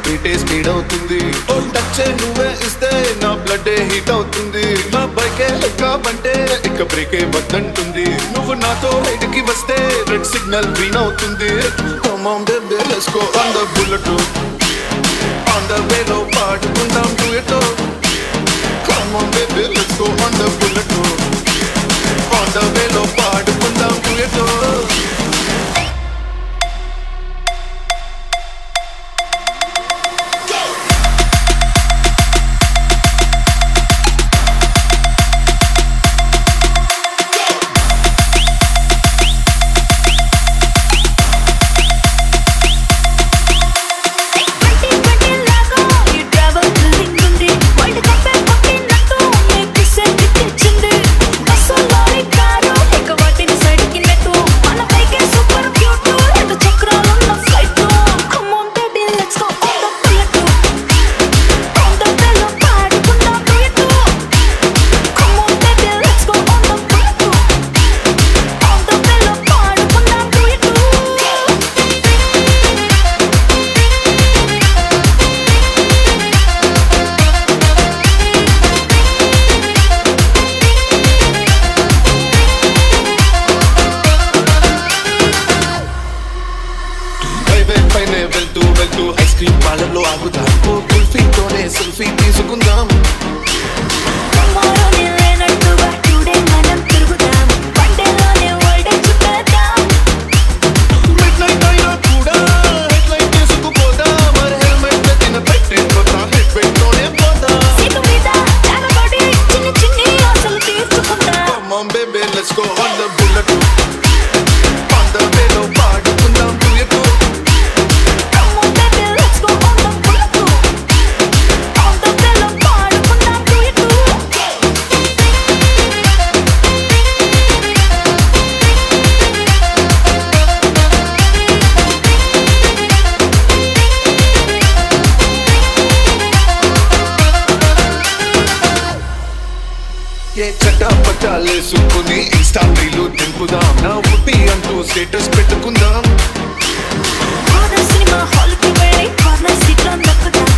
బీటే speed అవుతుంది ఓ touch నువ్వే ఇస్తే నా బ్లడ్ హీట్ అవుతుంది నా బైకే ఎక్కామంటే ఇక బ్రేకే వద్దంటుంది నువ్వు నాతో రైడ్కి వస్తే రెడ్ సిగ్నల్ గ్రీన్ అవుతుంది come on baby let's go on the bullet on the వేలో పాడుకుందాం duet come on baby let's go on the bullet on the వేలో పాడుకుందాం డ్యూయట్ ట్వంటీ ట్వంటీ లాగా ఈ ట్రావెల్ థ్రిల్లింగ్ ఉంది వరల్డ్ కప్ కొట్టినట్టు నీకు సెట్ తెచ్చింది బస్సు లారీ కారు ఇక వాటిని సడికినట్టు మన బైకే సూపర్ క్యూట్ రెండు చక్రాలున్న flight come on baby let's go on the bullet on the bell పాడుకుందాం duet come on baby let's go on the bullet on the bell పాడుకుందాం డ్యూయట్ హైవే పైనే వెళ్తూ వెళ్తూ ఐస్ క్రీమ్ పార్లర్లో ఆగుదాం ఓ కుల్ఫీతోనే సెల్ఫీ తీసుకుందాం టుమారోనే లేనట్టుగా టుడే మనం తిరుగుదాం వన్డేలోనే వరల్డ్ చుట్టేద్దాం మిడ్ నైట్ అయినా కూడా హెడ్ లైట్ తీసుకుపోదాం మరి హెల్మెట్ పెట్టిన పెట్టే కొత్త హెడ్ పెట్టుతోనే పోదాం సీటు మీద జారబడి చిన్ని చిన్ని ఆశలు తీర్చుకుందాం Come on baby let's go on the bullet On the వేలో పాడుకుందాం duet Come on baby let's go on the bullet On the bell పాడుకుందాం duet ఏ చట్టా పట్టాలేసుకుని ఇన్స్టా రీలు దింపుదాం నా ఉప్పి అంటూ స్టేటస్ పెట్టుకుందాం హారర్ సినిమా హాల్కి వెళ్ళి కార్నర్ సీట్లో నక్కుదాం